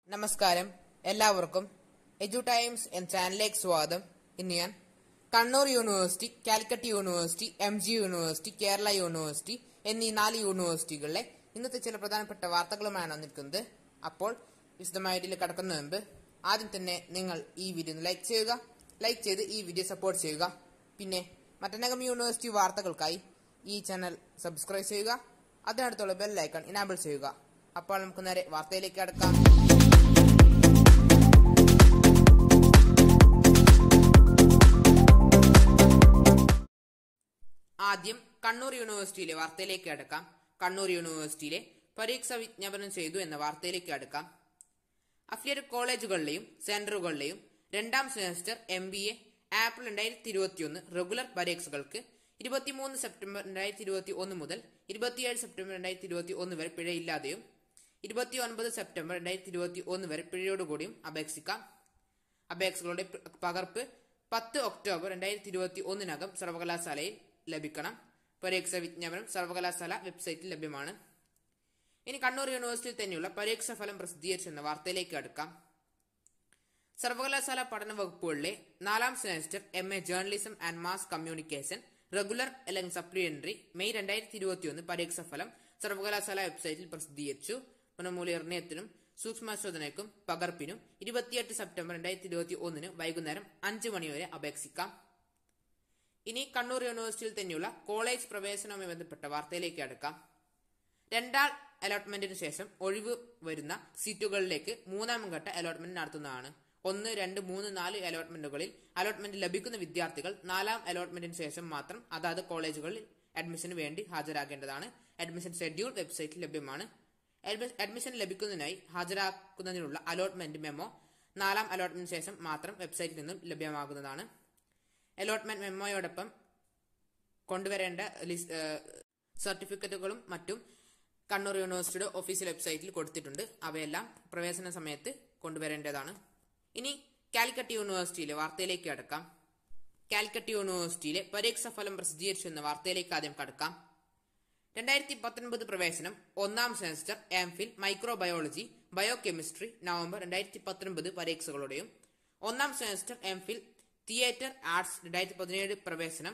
നമസ്കാരം എല്ലാവർക്കും എജു ടൈംസ് എന്ന ചാനലിലേക്ക് സ്വാഗതം ഇന്ന് ഞാൻ Kannur university Calicut university M G university Kerala university എന്നീ നാല് യൂണിവേഴ്സിറ്റികളിലെ ഇന്നത്തെ ചില പ്രധാനപ്പെട്ട വാർത്തകളുമാണ് വന്നിരിക്കുന്നത് അപ്പോൾ വിശദമായിട്ട് കടക്കുന്നതിന് മുമ്പ് ആദ്യം തന്നെ നിങ്ങൾ ഈ വീഡിയോ ഒന്ന് ലൈക്ക് ചെയ്യുക ലൈക്ക് ചെയ്ത് ഈ വീഡിയോ സപ്പോർട്ട് ചെയ്യുക പിന്നെ മറ്റനകം യൂണിവേഴ്സിറ്റി വാർത്തകൾക്കായി ഈ ചാനൽ സബ്സ്ക്രൈബ് ചെയ്യുക അതിനടുത്തുള്ള ബെൽ ഐക്കൺ ഇനാബിൾ ചെയ്യുക അപ്പോൾ നമുക്ക് നേരെ വാർത്തയിലേക്ക് കടക്കാം ആദ്യം കണ്ണൂർ യൂണിവേഴ്സിറ്റിയിലെ വാർത്തയിലേക്ക് അടുക്കാം കണ്ണൂർ യൂണിവേഴ്സിറ്റിയിലെ പരീക്ഷ വിജ്ഞാപനം ചെയ്തു എന്ന വാർത്തയിലേക്ക് അടുക്കാം അഫിലിയേറ്റഡ് കോളേജുകളിലെയും സെന്ററുകളിലെയും രണ്ടാം semester M B A April രണ്ടായിരത്തി ഇരുപത്തിയൊന്ന് റെഗുലർ പരീക്ഷകൾക്ക് ഇരുപത്തിമൂന്ന് സെപ്റ്റംബർ രണ്ടായിരത്തി ഇരുപത്തി ഒന്ന് മുതൽ ഇരുപത്തിയേഴ് സെപ്റ്റംബർ രണ്ടായിരത്തി ഇരുപത്തി ഒന്ന് വരെ പിഴയില്ലാതെയും ഇരുപത്തി ഒൻപത് സെപ്റ്റംബർ രണ്ടായിരത്തി ഇരുപത്തി ഒന്ന് വരെ പിഴയോടുകൂടിയും അപേക്ഷിക്കാം അപേക്ഷകളുടെ പ- പകർപ്പ് പത്ത് ഒക്ടോബർ രണ്ടായിരത്തി ഇരുപത്തി ഒന്നിനകം സർവകലാശാലയിൽ ലഭിക്കണം പരീക്ഷാ വിജ്ഞാപനം സർവകലാശാല വെബ്സൈറ്റിൽ ലഭ്യമാണ് ഇനി കണ്ണൂർ യൂണിവേഴ്സിറ്റിയിൽ തന്നെയുള്ള പരീക്ഷാ ഫലം പ്രസിദ്ധീകരിച്ചെന്ന വാർത്തയിലേക്ക് അടുക്കാം സർവകലാശാല പഠന വകുപ്പുകളിലെ നാലാം semester M A journalism and mass communication regular അല്ലെങ്കിൽ സപ്ലിമെന്ററി മെയ് രണ്ടായിരത്തി ഇരുപത്തിയൊന്ന് പരീക്ഷാ ഫലം സർവകലാശാല വെബ്സൈറ്റിൽ പ്രസിദ്ധീകരിച്ചു പുനർമൂല്യനിർണ്ണയത്തിനും സൂക്ഷ്മശോധനയ്ക്കും പകർപ്പിനും ഇരുപത്തിയെട്ട് സെപ്റ്റംബർ രണ്ടായിരത്തി ഇരുപത്തി ഒന്നിന് വൈകുന്നേരം അഞ്ച് മണിവരെ അപേക്ഷിക്കാം ഇനി കണ്ണൂർ യൂണിവേഴ്സിറ്റിയിൽ തന്നെയുള്ള കോളേജ് പ്രവേശനവുമായി ബന്ധപ്പെട്ട വാർത്തയിലേക്ക് അടുക്കാം രണ്ടാം അലോട്ട്മെന്റിന് ശേഷം ഒഴിവ് വരുന്ന സീറ്റുകളിലേക്ക് മൂന്നാം ഘട്ട അലോട്ട്മെന്റ് നടത്തുന്നതാണ് ഒന്ന് രണ്ട് മൂന്ന് നാല് അലോട്ട്മെന്റുകളിൽ അലോട്ട്മെന്റ് ലഭിക്കുന്ന വിദ്യാർത്ഥികൾ നാലാം അലോട്ട്മെന്റിന് ശേഷം മാത്രം അതാത് കോളേജുകളിൽ അഡ്മിഷന് വേണ്ടി ഹാജരാകേണ്ടതാണ് അഡ്മിഷൻ ഷെഡ്യൂൾ വെബ്സൈറ്റിൽ ലഭ്യമാണ് അഡ്മി- അഡ്മിഷൻ ലഭിക്കുന്നതിനായി ഹാജരാക്കുന്നതിനുള്ള അലോട്ട്മെന്റ് മെമ്മോ നാലാം അലോട്ട്മെന്റിന് ശേഷം മാത്രം വെബ്സൈറ്റിൽ നിന്നും ലഭ്യമാകുന്നതാണ് അലോട്ട്മെന്റ് മെമ്മോയോടൊപ്പം കൊണ്ടുവരേണ്ട ലിസ്- ഏഹ് സർട്ടിഫിക്കറ്റുകളും മറ്റും കണ്ണൂർ യൂണിവേഴ്സിറ്റിയുടെ ഒഫീഷ്യൽ വെബ്സൈറ്റിൽ കൊടുത്തിട്ടുണ്ട് അവയെല്ലാം പ്രവേശന സമയത്ത് കൊണ്ടുവരേണ്ടതാണ് ഇനി കാലിക്കറ്റ് യൂണിവേഴ്സിറ്റിയിലെ വാർത്തയിലേക്ക് കടക്കാം കാലിക്കറ്റ് യൂണിവേഴ്സിറ്റിയിലെ പരീക്ഷാ ഫലം പ്രസിദ്ധീകരിച്ചു എന്ന വാർത്തയിലേക്ക് ആദ്യം കടക്കാം രണ്ടായിരത്തി പത്തൊൻപത് പ്രവേശനം ഒന്നാം semester M phil microbiology biochemistry November രണ്ടായിരത്തി പത്തൊൻപത് പരീക്ഷകളുടെയും ഒന്നാം semester M phil theatre arts രണ്ടായിരത്തി പതിനേഴ് പ്രവേശനം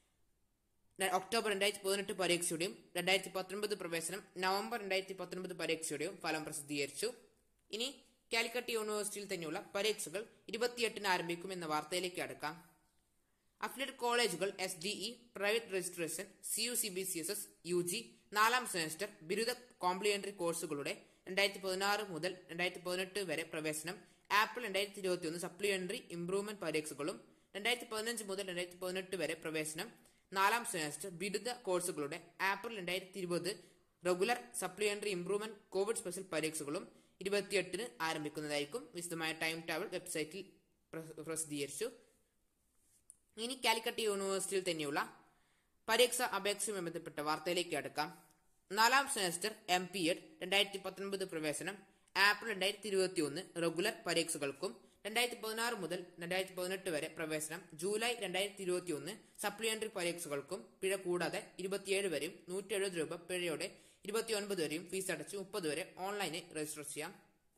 ര- ഒക്ടോബർ രണ്ടായിരത്തി പതിനെട്ട് പരീക്ഷയുടെയും രണ്ടായിരത്തി പത്തൊൻപത് പ്രവേശനം നവംബർ രണ്ടായിരത്തി പത്തൊൻപത് പരീക്ഷയുടെയും ഫലം പ്രസിദ്ധീകരിച്ചു ഇനി കാലിക്കറ്റ് യൂണിവേഴ്സിറ്റിയിൽ തന്നെയുള്ള പരീക്ഷകൾ ഇരുപത്തിയെട്ടിന് ആരംഭിക്കുമെന്ന വാർത്തയിലേക്ക് അടുക്കാം അഫിലിയേറ്റ് കോളേജുകൾ S D E private registration C U C B C S S U G നാലാം സെമസ്റ്റർ ബിരുദ കോംപ്ലിമെന്ററി കോഴ്സുകളുടെ രണ്ടായിരത്തി പതിനാറ് മുതൽ രണ്ടായിരത്തി പതിനെട്ട് വരെ പ്രവേശനം ആപ്പിൾ രണ്ടായിരത്തി ഇരുപത്തി ഒന്ന് സപ്ലിമെന്ററി ഇംപ്രൂവ്മെന്റ് പരീക്ഷകളും രണ്ടായിരത്തി പതിനഞ്ച് മുതൽ രണ്ടായിരത്തി പതിനെട്ട് വരെ പ്രവേശനം നാലാം സെമസ്റ്റർ ബിരുദ കോഴ്സുകളുടെ ആപ്പിൾ രണ്ടായിരത്തി ഇരുപത് regular supplementary improvement covid special പരീക്ഷകളും ഇരുപത്തിയെട്ടിന് ആരംഭിക്കുന്നതായിരിക്കും വിശദമായ ടൈം ടേബിൾ വെബ്സൈറ്റിൽ പ്ര- പ്രസിദ്ധീകരിച്ചു ഇനി കാലിക്കറ്റ് യൂണിവേഴ്സിറ്റിയിൽ തന്നെയുള്ള പരീക്ഷ അപേക്ഷയുമായി ബന്ധപ്പെട്ട വാർത്തയിലേക്ക് അടുക്കാം നാലാം സെമസ്റ്റർ എം പി എഡ് രണ്ടായിരത്തി പത്തൊൻപത് പ്രവേശനം ആപ്പിൾ രണ്ടായിരത്തി ഇരുപത്തി ഒന്ന് റെഗുലർ പരീക്ഷകൾക്കും രണ്ടായിരത്തി പതിനാറ് മുതൽ രണ്ടായിരത്തി പതിനെട്ട് വരെ പ്രവേശനം ജൂലൈ രണ്ടായിരത്തി ഇരുപത്തി ഒന്ന് സപ്ലിമെന്ററി പരീക്ഷകൾക്കും പിഴ കൂടാതെ ഇരുപത്തിയേഴ് വരെയും നൂറ്റി എഴുപത് രൂപ പിഴയോടെ ഇരുപത്തിയൊൻപത് വരെയും ഫീസ് അടച്ച് മുപ്പത് വരെ ഓൺലൈനിൽ രജിസ്റ്റർ ചെയ്യാം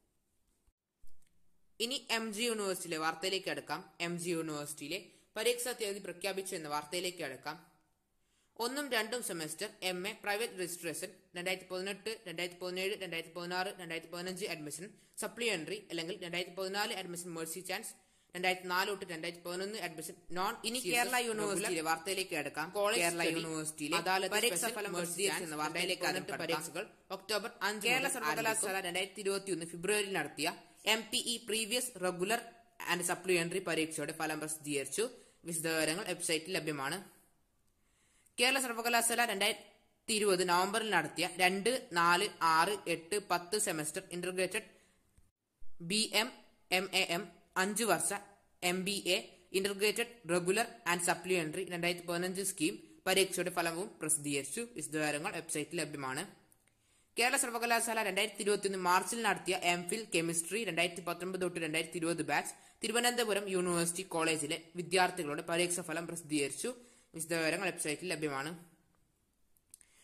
ഇനി എം ജി യൂണിവേഴ്സിറ്റിയിലെ വാർത്തയിലേക്ക് അടുക്കാം എം ജി യൂണിവേഴ്സിറ്റിയിലെ പരീക്ഷാ തീയതി പ്രഖ്യാപിച്ചു എന്ന വാർത്തയിലേക്ക് അടുക്കാം ഒന്നും രണ്ടും semester M A private registration രണ്ടായിരത്തി പതിനെട്ട് രണ്ടായിരത്തി പതിനേഴ് രണ്ടായിരത്തി പതിനാറ് രണ്ടായിരത്തി പതിനഞ്ച് അഡ്മിഷൻ സപ്ലിമെന്ററി അല്ലെങ്കിൽ രണ്ടായിരത്തി പതിനാല് അഡ്മിഷൻ മേഴ്സി ചാൻസ് രണ്ടായിരത്തി നാല് തൊട്ട് രണ്ടായിരത്തി പതിനൊന്ന് അഡ്മിഷൻ നോൺ ഇനി കേരള യൂണിവേഴ്സിറ്റിയിലെ വാർത്തയിലേക്ക് അടുക്കാം കേരള യൂണിവേഴ്സിറ്റിയിലെ പരീക്ഷാ ഫലം പ്രസിദ്ധീകരിച്ചു എന്ന വാർത്തയിലേക്ക് പതിനെട്ട് പരീക്ഷകൾ ഒക്ടോബർ അഞ്ച് കേരള സർവകലാശാല രണ്ടായിരത്തി ഇരുപത്തി ഒന്ന് ഫെബ്രുവരിയിൽ നടത്തിയ M P E previous regular and supplementary പരീക്ഷയുടെ ഫലം പ്രസിദ്ധീകരിച്ചു വിശദവിവരങ്ങൾ വെബ്സൈറ്റിൽ ലഭ്യമാണ് കേരള സർവകലാശാല രണ്ടായിരത്തി ഇരുപത് നവംബറിൽ നടത്തിയ രണ്ട് നാല് ആറ് എട്ട് പത്ത് semester integrated B M M A M അഞ്ച് വർഷ M B A integrated regular and supplementary രണ്ടായിരത്തി പതിനഞ്ച് സ്കീം പരീക്ഷയുടെ ഫലവും പ്രസിദ്ധീകരിച്ചു വിശദവിവരങ്ങൾ വെബ്സൈറ്റിൽ ലഭ്യമാണ് കേരള സർവകലാശാല രണ്ടായിരത്തി ഇരുപത്തിയൊന്ന് മാർച്ചിൽ നടത്തിയ എം ഫിൽ കെമിസ്ട്രി രണ്ടായിരത്തി പത്തൊൻപത് തൊട്ട് രണ്ടായിരത്തി ഇരുപത് ബാച്ച് തിരുവനന്തപുരം യൂണിവേഴ്സിറ്റി കോളേജിലെ വിദ്യാർത്ഥികളുടെ പരീക്ഷാ ഫലം പ്രസിദ്ധീകരിച്ചു വിശദവിവരങ്ങൾ വെബ്സൈറ്റിൽ ലഭ്യമാണ്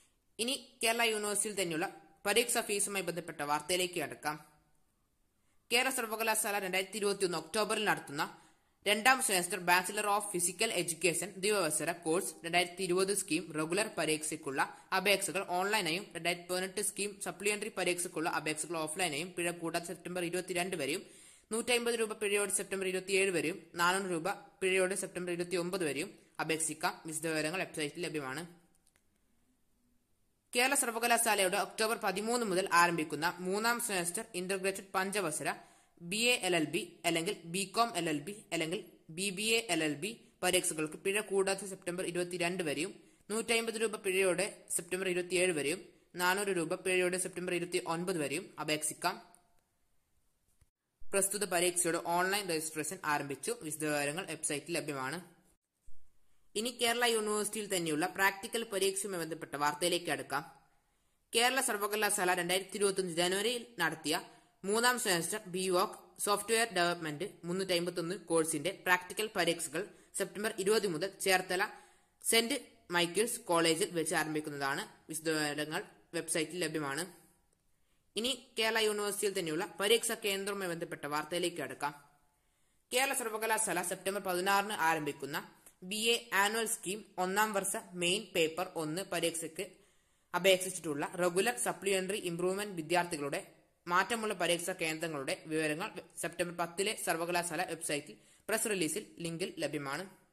ഇനി കേരള യൂണിവേഴ്സിറ്റിയിൽ തന്നെയുള്ള പരീക്ഷാ ഫീസുമായി ബന്ധപ്പെട്ട വാർത്തയിലേക്ക് കടക്കാം കേരള സർവകലാശാല രണ്ടായിരത്തി ഇരുപത്തി ഒന്ന് ഒക്ടോബറിൽ നടത്തുന്ന രണ്ടാം semester bachelor of physical education ദ്വിവത്സര കോഴ്സ് രണ്ടായിരത്തി ഇരുപത് സ്കീം റെഗുലർ പരീക്ഷയ്ക്കുള്ള അപേക്ഷകൾ ഓൺലൈനായും രണ്ടായിരത്തി പതിനെട്ട് സ്കീം സപ്ലിമെന്ററി പരീക്ഷയ്ക്കുള്ള അപേക്ഷകൾ ഓഫ്ലൈനായും പിഴ കൂടാതെ സെപ്റ്റംബർ ഇരുപത്തിരണ്ട് വരെയും നൂറ്റമ്പത് രൂപ പിഴയോടെ സെപ്റ്റംബർ ഇരുപത്തിയേഴ് വരെയും നാനൂറ് രൂപ പിഴയോടെ സെപ്റ്റംബർ ഇരുപത്തി ഒമ്പത് വരെയും അപേക്ഷിക്കാം വിശദവിവരങ്ങൾ വെബ്സൈറ്റിൽ ലഭ്യമാണ് കേരള സർവകലാശാലയുടെ ഒക്ടോബർ പതിമൂന്ന് മുതൽ ആരംഭിക്കുന്ന മൂന്നാം സെമസ്റ്റർ ഇന്റഗ്രേറ്റഡ് പഞ്ചവത്സര B A L L B അല്ലെങ്കിൽ B com L L B അല്ലെങ്കിൽ B B A L L B പരീക്ഷകൾക്ക് പിഴ കൂടാതെ സെപ്റ്റംബർ ഇരുപത്തിരണ്ട് വരെയും നൂറ്റമ്പത് രൂപ പിഴയോടെ സെപ്റ്റംബർ ഇരുപത്തിയേഴ് വരെയും നാനൂറ് രൂപ പിഴയോടെ സെപ്റ്റംബർ ഇരുപത്തി ഒൻപത് വരെയും അപേക്ഷിക്കാം പ്രസ്തുത പരീക്ഷയുടെ ഓൺലൈൻ രജിസ്ട്രേഷൻ ആരംഭിച്ചു വിശദവിവരങ്ങൾ വെബ്സൈറ്റിൽ ലഭ്യമാണ് ഇനി കേരള യൂണിവേഴ്സിറ്റിയിൽ തന്നെയുള്ള പ്രാക്ടിക്കൽ പരീക്ഷയുമായി ബന്ധപ്പെട്ട വാർത്തയിലേക്ക് അടുക്കാം കേരള സർവകലാശാല രണ്ടായിരത്തി ഇരുപത്തി ജനുവരിയിൽ നടത്തിയ മൂന്നാം semester B voc software development മുന്നൂറ്റി അമ്പത്തി കോഴ്സിന്റെ പ്രാക്ടിക്കൽ പരീക്ഷകൾ സെപ്റ്റംബർ ഇരുപത് മുതൽ ചേർത്തല സെന്റ് മൈക്കിൾസ് കോളേജിൽ വെച്ച് ആരംഭിക്കുന്നതാണ് വിശദവിവരങ്ങൾ വെബ്സൈറ്റിൽ ലഭ്യമാണ് ഇനി കേരള യൂണിവേഴ്സിറ്റിയിൽ തന്നെയുള്ള പരീക്ഷാ കേന്ദ്രവുമായി ബന്ധപ്പെട്ട വാർത്തയിലേക്ക് അടുക്കാം കേരള സർവകലാശാല സെപ്റ്റംബർ പതിനാറിന് ആരംഭിക്കുന്ന ബി എ ആനുവൽ സ്കീം ഒന്നാം വർഷ മെയിൻ പേപ്പർ ഒന്ന് പരീക്ഷയ്ക്ക് അപേക്ഷിച്ചിട്ടുള്ള റെഗുലർ സപ്ലിമെന്ററി ഇംപ്രൂവ്മെന്റ് വിദ്യാർത്ഥികളുടെ മാറ്റമുള്ള പരീക്ഷാ കേന്ദ്രങ്ങളുടെ വിവരങ്ങൾ സെപ്റ്റംബർ പത്തിലെ സർവകലാശാല വെബ്സൈറ്റിൽ പ്രസ് റിലീസിൽ ലിങ്കിൽ ലഭ്യമാണ്